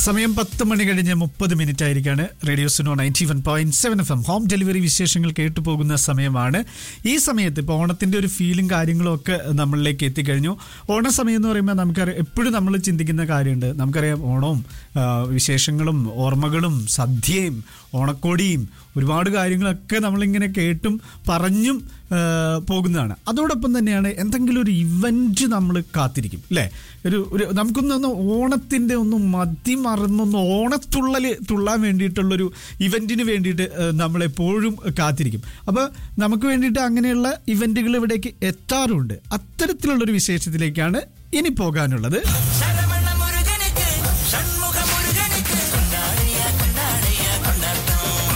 സമയം പത്ത് മണി കഴിഞ്ഞ് മുപ്പത് മിനിറ്റ് ആയിരിക്കാണ് radio Suno ninety one point seven F M home delivery വിശേഷങ്ങൾ കേട്ടു പോകുന്ന സമയമാണ് ഈ സമയത്ത് ഇപ്പോൾ ഓണത്തിന്റെ ഒരു ഫീലും കാര്യങ്ങളും ഒക്കെ നമ്മളിലേക്ക് എത്തിക്കഴിഞ്ഞു ഓണ സമയം എന്ന് പറയുമ്പോൾ നമുക്കറിയാം എപ്പോഴും നമ്മൾ ചിന്തിക്കുന്ന കാര്യമുണ്ട് നമുക്കറിയാം ഓണവും ആ, വിശേഷങ്ങളും ഓർമ്മകളും സദ്യയും ഓണക്കോടിയും ഒരുപാട് കാര്യങ്ങളൊക്കെ നമ്മളിങ്ങനെ കേട്ടും പറഞ്ഞും ആ, പോകുന്നതാണ് അതോടൊപ്പം തന്നെയാണ് എന്തെങ്കിലും ഒരു ഇവന്റ് നമ്മൾ കാത്തിരിക്കും അല്ലേ ഒരു ഒരു നമുക്കൊന്നൊന്ന് ഓണത്തിന്റെ ഒന്ന് മതി മറന്നൊന്ന് ഓണത്തുള്ളൽ തുള്ളാൻ വേണ്ടിയിട്ടുള്ളൊരു ഇവന്റിന് വേണ്ടിയിട്ട് നമ്മൾ എപ്പോഴും കാത്തിരിക്കും അപ്പോൾ നമുക്ക് വേണ്ടിയിട്ട് അങ്ങനെയുള്ള ഇവന്റുകൾ ഇവിടേക്ക് എത്താറുണ്ട് അത്തരത്തിലുള്ളൊരു വിശേഷത്തിലേക്കാണ് ഇനി പോകാനുള്ളത് சரவண முருகனுக்கு சண்முக முருகனுக்கு கொண்டாடியா கொண்டாடியா கொண்டாட்டம்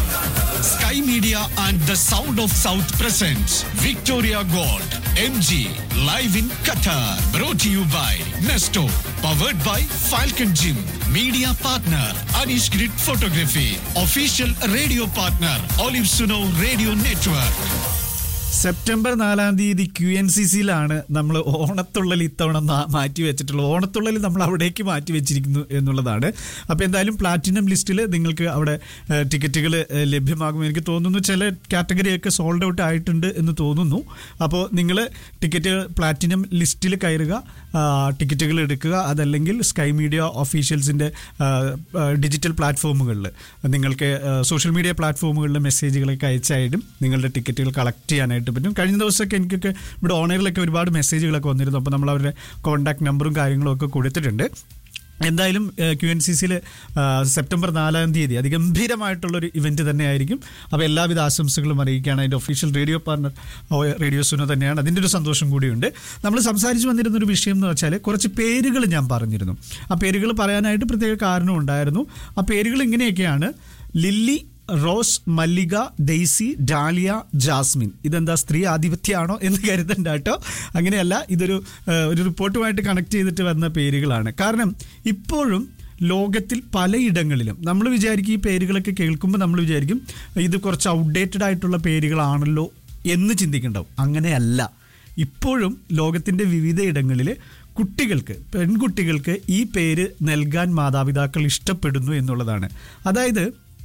Sky Media and the Sound of South presents Victoria Gold MG live in Qatar. Brought to you by Nesto. Powered by Falcon Gym. Media partner Anish Grid Photography. Official radio partner Olive Suno Radio Network. September നാലാം തീയതി Q N C സിയിലാണ് നമ്മൾ ഓണത്തുള്ളൽ ഇത്തവണ നാ- മാറ്റി വെച്ചിട്ടുള്ളത് ഓണത്തുള്ളൽ നമ്മൾ അവിടേക്ക് മാറ്റി വെച്ചിരിക്കുന്നു എന്നുള്ളതാണ് അപ്പോൾ എന്തായാലും പ്ലാറ്റിനം ലിസ്റ്റിൽ നിങ്ങൾക്ക് അവിടെ ടിക്കറ്റുകൾ ലഭ്യമാകും എനിക്ക് തോന്നുന്നു ചില കാറ്റഗറിയൊക്കെ സോൾഡ് ഔട്ട് ആയിട്ടുണ്ട് എന്ന് തോന്നുന്നു അപ്പോൾ നിങ്ങൾ ടിക്കറ്റ് പ്ലാറ്റിനം ലിസ്റ്റിൽ കയറുക ആ, ടിക്കറ്റുകൾ എടുക്കുക അതല്ലെങ്കിൽ സ്കൈ മീഡിയ ഒഫീഷ്യൽസിൻ്റെ ഡിജിറ്റൽ പ്ലാറ്റ്ഫോമുകളിൽ നിങ്ങൾക്ക് സോഷ്യൽ മീഡിയ പ്ലാറ്റ്ഫോമുകളിൽ മെസ്സേജുകളൊക്കെ അയച്ചായിട്ടും നിങ്ങളുടെ ടിക്കറ്റുകൾ കളക്ട് ചെയ്യാനായിട്ട് പറ്റും കഴിഞ്ഞ ദിവസമൊക്കെ എനിക്കൊക്കെ ഇവിടെ ഓണറിലൊക്കെ ഒരുപാട് മെസ്സേജുകളൊക്കെ വന്നിരുന്നു അപ്പോൾ നമ്മൾ അവരുടെ കോൺടാക്ട് നമ്പറും കാര്യങ്ങളും ഒക്കെ കൊടുത്തിട്ടുണ്ട് എന്തായാലും ക്യു എൻ സി സിയിൽ സെപ്റ്റംബർ നാലാം തീയതി അതിഗംഭീരമായിട്ടുള്ളൊരു ഇവന്റ് തന്നെയായിരിക്കും അപ്പോൾ എല്ലാവിധ ആശംസകളും അറിയിക്കുകയാണ് അതിൻ്റെ official radio partner radio Suno തന്നെയാണ് അതിൻ്റെ ഒരു സന്തോഷം കൂടിയുണ്ട് നമ്മൾ സംസാരിച്ചു വന്നിരുന്ന ഒരു വിഷയം എന്ന് വെച്ചാൽ കുറച്ച് പേരുകൾ ഞാൻ പറഞ്ഞിരുന്നു ആ പേരുകൾ പറയാനായിട്ട് പ്രത്യേക കാരണം ഉണ്ടായിരുന്നു ആ പേരുകൾ ഇങ്ങനെയൊക്കെയാണ് ലില്ലി റോസ് മല്ലിക ഡെയ്സി ഡാലിയ ജാസ്മിൻ ഇതെന്താ സ്ത്രീ ആധിപത്യമാണോ എന്ന് കരുതണ്ട കേട്ടോ അങ്ങനെയല്ല ഇതൊരു ഏഹ്, ഒരു റിപ്പോർട്ടുമായിട്ട് കണക്ട് ചെയ്തിട്ട് വന്ന പേരുകളാണ് കാരണം ഇപ്പോഴും ലോകത്തിൽ പലയിടങ്ങളിലും നമ്മൾ വിചാരിക്കും ഈ പേരുകളൊക്കെ കേൾക്കുമ്പോൾ നമ്മൾ വിചാരിക്കും ഇത് കുറച്ച് ഔട്ട്ഡേറ്റഡ് ആയിട്ടുള്ള പേരുകളാണല്ലോ എന്ന് ചിന്തിക്കുന്നുണ്ടാവും അങ്ങനെയല്ല ഇപ്പോഴും ലോകത്തിൻ്റെ വിവിധ ഇടങ്ങളിൽ കുട്ടികൾക്ക് പെൺകുട്ടികൾക്ക് ഈ പേര് നൽകാൻ മാതാപിതാക്കൾ ഇഷ്ടപ്പെടുന്നു എന്നുള്ളതാണ് അതായത്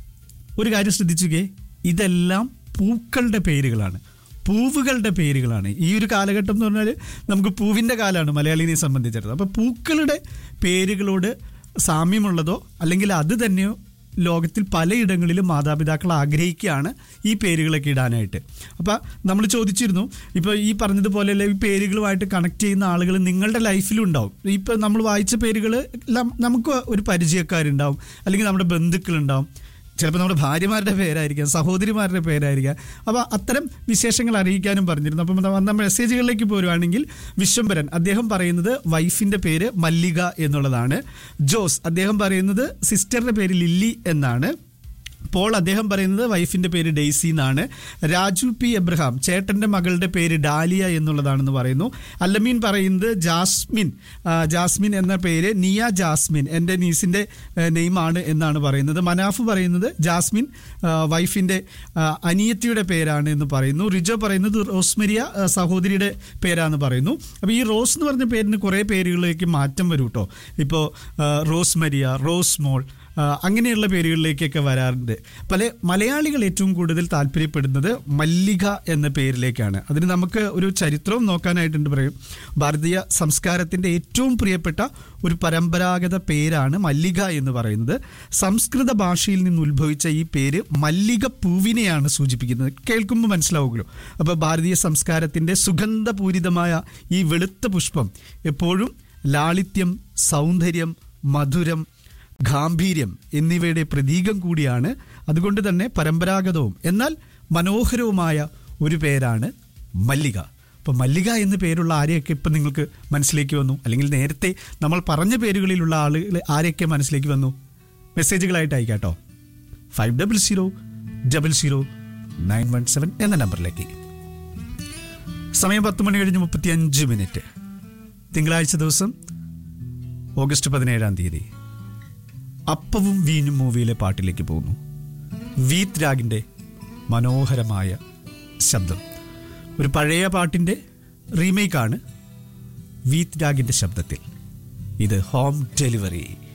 ഒരു കാര്യം ശ്രദ്ധിച്ചുകേ ഇതെല്ലാം പൂക്കളുടെ പേരുകളാണ് പൂവുകളുടെ പേരുകളാണ് ഈ ഒരു കാലഘട്ടം എന്ന് പറഞ്ഞാൽ നമുക്ക് പൂവിൻ്റെ കാലമാണ് മലയാളിനെ സംബന്ധിച്ചിടത്തോളം അപ്പോൾ പൂക്കളുടെ പേരുകളോട് സാമ്യമുള്ളതോ അല്ലെങ്കിൽ അത് തന്നെയോ ലോകത്തിൽ പലയിടങ്ങളിലും മാതാപിതാക്കൾ ആഗ്രഹിക്കുകയാണ് ഈ പേരുകളൊക്കെ ഇടാനായിട്ട് അപ്പോൾ നമ്മൾ ചോദിച്ചിരുന്നു ഇപ്പോൾ ഈ പറഞ്ഞതുപോലെയുള്ള ഈ പേരുകളുമായിട്ട് കണക്ട് ചെയ്യുന്ന ആളുകൾ നിങ്ങളുടെ ലൈഫിലും ഉണ്ടാവും ഇപ്പോൾ നമ്മൾ വായിച്ച പേരുകൾ എല്ലാം നമുക്ക് ഒരു പരിചയക്കാരുണ്ടാവും അല്ലെങ്കിൽ നമ്മുടെ ബന്ധുക്കളുണ്ടാവും ചിലപ്പോൾ നമ്മുടെ ഭാര്യമാരുടെ പേരായിരിക്കാം സഹോദരിമാരുടെ പേരായിരിക്കാം അപ്പോൾ അത്തരം വിശേഷങ്ങൾ അറിയിക്കാനും പറഞ്ഞിരുന്നു അപ്പം വന്ന മെസ്സേജുകളിലേക്ക് പോരുവാണെങ്കിൽ വിശ്വംഭരൻ അദ്ദേഹം പറയുന്നത് വൈഫിൻ്റെ പേര് മല്ലിക എന്നുള്ളതാണ് ജോസ് അദ്ദേഹം പറയുന്നത് സിസ്റ്ററിൻ്റെ പേര് ലില്ലി എന്നാണ് പോൾ അദ്ദേഹം പറയുന്നത് വൈഫിന്റെ പേര് ഡെയ്സി എന്നാണ് രാജു പി എബ്രഹാം ചേട്ടന്റെ മകളുടെ പേര് ഡാലിയ എന്നുള്ളതാണെന്ന് പറയുന്നു അല്ലമീൻ പറയുന്നത് ജാസ്മിൻ ആ, ജാസ്മിൻ എന്ന പേര് നിയ ജാസ്മിൻ എൻ്റെ നീസിന്റെ നെയിമാണ് എന്നാണ് പറയുന്നത് മനാഫ് പറയുന്നത് ജാസ്മിൻ ആ, വൈഫിന്റെ ആ, അനിയത്തിയുടെ പേരാണ് എന്ന് പറയുന്നു റിജോ പറയുന്നത് റോസ്മരിയ ആ, സഹോദരിയുടെ പേരാന്ന് പറയുന്നു അപ്പോൾ ഈ റോസ് എന്ന് പറഞ്ഞ പേരിന് കുറേ പേരുകളിലേക്ക് മാറ്റം വരും കേട്ടോ ഇപ്പോൾ റോസ്മരിയ റോസ് മോൾ ആ, അങ്ങനെയുള്ള പേരുകളിലേക്കൊക്കെ വരാറുണ്ട് പല മലയാളികൾ ഏറ്റവും കൂടുതൽ താല്പര്യപ്പെടുന്നത് മല്ലിക എന്ന പേരിലേക്കാണ് അതിന് നമുക്ക് ഒരു ചരിത്രവും നോക്കാനായിട്ടുണ്ട് പറയും ഭാരതീയ സംസ്കാരത്തിൻ്റെ ഏറ്റവും പ്രിയപ്പെട്ട ഒരു പരമ്പരാഗത പേരാണ് മല്ലിക എന്ന് പറയുന്നത് സംസ്കൃത ഭാഷയിൽ നിന്ന് ഉത്ഭവിച്ച ഈ പേര് മല്ലിക പൂവിനെയാണ് സൂചിപ്പിക്കുന്നത് കേൾക്കുമ്പോൾ മനസ്സിലാവുമല്ലോ അപ്പോൾ ഭാരതീയ സംസ്കാരത്തിൻ്റെ സുഗന്ധപൂരിതമായ ഈ വെളുത്ത പുഷ്പം എപ്പോഴും ലാളിത്യം സൗന്ദര്യം മധുരം ഗാംഭീര്യം എന്നിവയുടെ പ്രതീകം കൂടിയാണ് അതുകൊണ്ട് തന്നെ പരമ്പരാഗതവും എന്നാൽ മനോഹരവുമായ ഒരു പേരാണ് മല്ലിക അപ്പോൾ മല്ലിക എന്ന പേരുള്ള ആരെയൊക്കെ ഇപ്പം നിങ്ങൾക്ക് മനസ്സിലേക്ക് വന്നു അല്ലെങ്കിൽ നേരത്തെ നമ്മൾ പറഞ്ഞ പേരുകളിലുള്ള ആളുകൾ ആരെയൊക്കെ മനസ്സിലേക്ക് വന്നു മെസ്സേജുകളായിട്ട് അയക്കാട്ടോ five double zero double zero nine one seven എന്ന നമ്പറിലേക്ക് സമയം പത്ത് മണി കഴിഞ്ഞ് മുപ്പത്തി അഞ്ച് മിനിറ്റ് തിങ്കളാഴ്ച ദിവസം ഓഗസ്റ്റ് പതിനേഴാം തീയതി അപ്പവും വീഞ്ഞും മൂവിയിലെ പാട്ടിലേക്ക് പോകുന്നു വീത് രാഗിൻ്റെ മനോഹരമായ ശബ്ദം ഒരു പഴയ പാട്ടിൻ്റെ റീമേക്കാണ് വീത് രാഗിൻ്റെ ശബ്ദത്തിൽ ഇത് ഹോം ഡെലിവറി